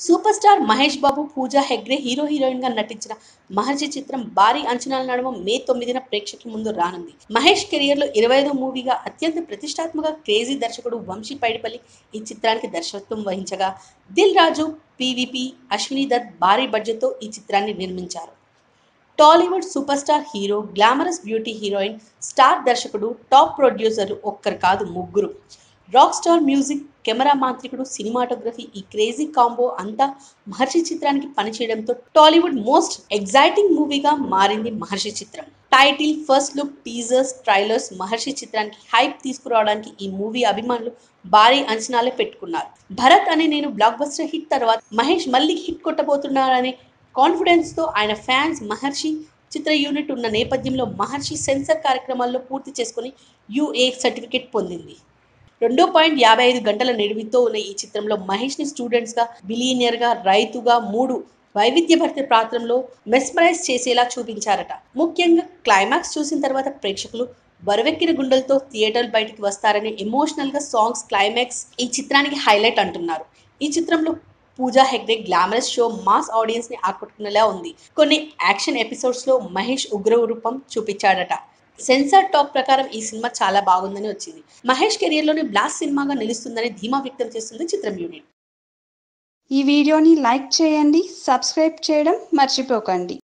super star Mahesh Babu Pooja Hegde hero heroine గా నటించిన మహర్షి చిత్రం భారీ అంచనాల నడుమ మే తొమ్మిదిన ప్రేక్షకుల ముందు రానుంది మహేష్ కెరియర్ లో ఇరవై ఐదో మూవీగా అత్యంత ప్రతిష్టాత్మక క్రేజీ దర్శకుడు వంశీ పైడిపల్లి ఈ చిత్రానికి దర్శకత్వం వహించగా దిల్ రాజు పీవీపీ అశ్విని దత్ భారీ బడ్జెట్తో ఈ చిత్రాన్ని నిర్మించారు Tollywood super star hero glamorous beauty heroine star దర్శకుడు టాప్ ప్రొడ్యూసర్ ఒక్కరు కాదు ముగ్గురు రాక్ స్టార్ మ్యూజిక్ కెమెరా మాంత్రికుడు సినిమాటోగ్రఫీ ఈ క్రేజీ కాంబో అంతా మహర్షి చిత్రానికి పనిచేయడంతో టాలీవుడ్ మోస్ట్ ఎగ్జైటింగ్ మూవీగా మారింది మహర్షి చిత్రం title first look teasers trailers Maharshi చిత్రానికి హైప్ తీసుకురావడానికి ఈ మూవీ అభిమానులు భారీ అంచనాలే పెట్టుకున్నారు భరత్ అనే నేను బ్లాక్ బస్టర్ హిట్ తర్వాత మహేష్ మళ్ళీ హిట్ కొట్టబోతున్నారనే కాన్ఫిడెన్స్ తో ఆయన ఫ్యాన్స్ మహర్షి చిత్ర యూనిట్ ఉన్న నేపథ్యంలో మహర్షి సెన్సర్ కార్యక్రమాల్లో పూర్తి చేసుకుని యుఏ సర్టిఫికేట్ పొందింది రెండో పాయింట్ యాభై ఐదు గంటల నిడివితో ఉన్న ఈ చిత్రంలో మహేష్ని స్టూడెంట్స్గా బిలియనియర్గా రైతుగా మూడు వైవిధ్యభరిత పాత్రలో మెస్మరైజ్ చేసేలా చూపించారట ముఖ్యంగా క్లైమాక్స్ చూసిన తర్వాత ప్రేక్షకులు బరువెక్కిన గుండెలతో థియేటర్ బయటికి వస్తారనే ఎమోషనల్గా సాంగ్స్ క్లైమాక్స్ ఈ చిత్రానికి హైలైట్ అంటున్నారు ఈ చిత్రంలో Pooja Hegde glamorous show mass audience ని ఆకట్టుకునేలా ఉంది కొన్ని యాక్షన్ ఎపిసోడ్స్ లో మహేష్ ఉగ్ర రూపం చూపించాడట సెన్సార్ టాక్ ప్రకారం ఈ సినిమా చాలా బాగుందని వచ్చింది మహేష్ కెరియర్ లోని బ్లాస్ట్ సినిమాగా నిలుస్తుందని ధీమా వ్యక్తం చేస్తుంది చిత్రం యూనిట్ ఈ వీడియోని లైక్ చేయండి సబ్స్క్రైబ్ చేయడం మర్చిపోకండి